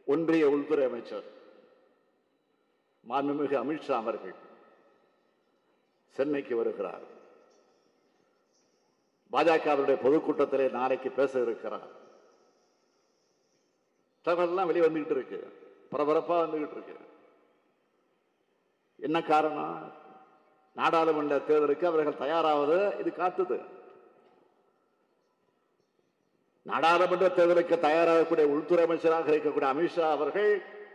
ஒன்றிய உள்துறை அமைச்சர் மாண்புமிகு அமித்ஷா அவர்கள் சென்னைக்கு வருகிறார் பாஜகவுடைய பொதுக்கூட்டத்திலே நாளைக்கு பேச இருக்கிறார் தகவல்லாம் வெளியே வந்துகிட்டு இருக்கு பரபரப்பா வந்துகிட்டு இருக்கு என்ன காரணம் நாடாளுமன்ற தேர்தலுக்கு அவர்கள் தயாராவது இது காட்டுது நாடாளுமன்ற தேர்தலுக்கு தயாராகக்கூடிய உள்துறை அமைச்சராக இருக்கக்கூடிய அமித்ஷா அவர்கள்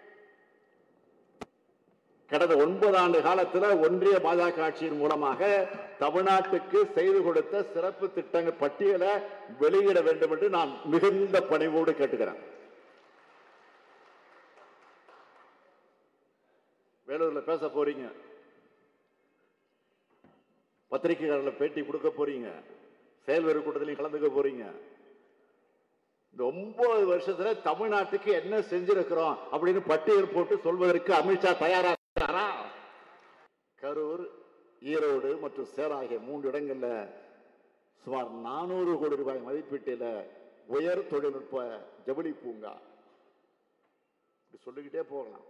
கடந்த ஒன்பது ஆண்டு காலத்தில் ஒன்றிய பாஜக ஆட்சியின் மூலமாக தமிழ்நாட்டுக்கு செய்து கொடுத்த சிறப்பு திட்டங்கள் பட்டியலை வெளியிட வேண்டும் என்று நான் மிகுந்த பணிவோடு கேட்டுக்கிறேன் வேலூர்ல பேச போறீங்க பத்திரிகையாளர்ல பேட்டி கொடுக்க போறீங்க செயல்வெறு கூட்டத்திலையும் கலந்துக்க போறீங்க இந்த ஒன்பது வருஷத்துல தமிழ்நாட்டுக்கு என்ன செஞ்சிருக்கிறோம் அப்படின்னு பட்டியல் போட்டு சொல்வதற்கு அமித்ஷா தயாரா இருக்கிறாரா கரூர் ஈரோடு மற்றும் சேலம் ஆகிய மூன்று இடங்கள்ல சுமார் நானூறு கோடி ரூபாய் மதிப்பீட்டில் உயர் தொழில்நுட்ப ஜவுளி பூங்கா இப்படி சொல்லிக்கிட்டே போகலாம்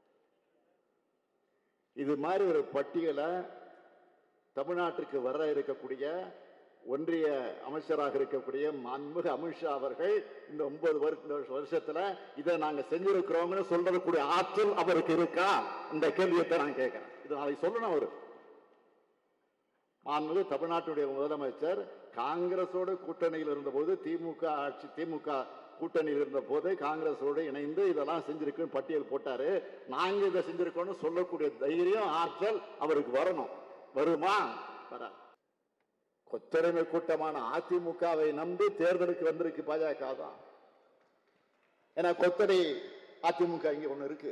இது மாதிரி ஒரு பட்டியலை தமிழ்நாட்டுக்கு வர இருக்கக்கூடிய ஒன்றிய அமைச்சராக இருக்கக்கூடிய மாண்புமிகு அமித்ஷா அவர்கள் இந்த ஒன்பது வரு- வருஷத்துல இதை நாங்க செஞ்சிருக்கிறோம்னு சொல்றதுக்கூடிய ஆற்றல் அவருக்கு இருக்கா இந்த கேள்வியை நான் கேட்கிறேன் இது நாளைக்கு சொல்லணும் அவரு மாண்புமிகு தமிழ்நாட்டுடைய முதலமைச்சர் காங்கிரஸோடு கூட்டணியில் இருந்தபோது திமுக ஆட்சி திமுக கூட்டணியில் இருந்த போது காங்கிரஸோடு இணைந்து இதெல்லாம் செஞ்சிருக்குன்னு பட்டியல் போட்டாரு நாங்க இதை செஞ்சிருக்கோம்னு சொல்லக்கூடிய தைரியம் ஆற்றல் அவருக்கு வரணும் வருமா வர கொத்தடிமை கூட்டமான அதிமுகவை நம்பி தேர்தலுக்கு வந்திருக்கு பாஜக தான் ஏன்னா கொத்தடி அதிமுக இங்க ஒண்ணு இருக்கு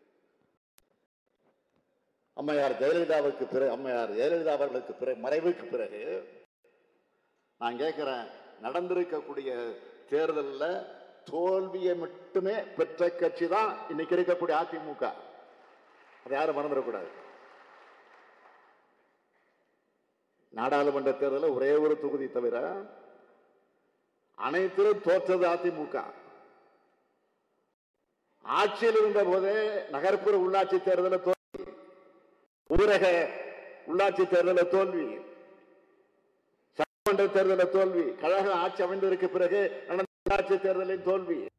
அம்மையார் ஜெயலலிதாவுக்கு பிறகு அம்மையார் ஜெயலலிதா அவர்களுக்கு பிறகு மறைவுக்கு பிறகு நான் கேட்கிறேன் நடந்திருக்கக்கூடிய தேர்தலில் தோல்வியை மட்டுமே பெற்ற கட்சி தான் இன்னைக்கு இருக்கக்கூடிய அதிமுக அதை யாரும் மறந்துடக்கூடாது நாடாளுமன்ற தேர்தலில் ஒரே ஒரு தொகுதி தவிர அனைத்திலும் தோற்றது அதிமுக ஆட்சியில் இருந்த போதே நகர்ப்புற உள்ளாட்சி தேர்தலில் தோல்வி ஊரக உள்ளாட்சி தேர்தலில் தோல்வி சட்டமன்ற தேர்தலில் தோல்வி கழக ஆட்சி அமைந்ததற்கு பிறகு நடந்த உள்ளாட்சி தேர்தலில் தோல்வி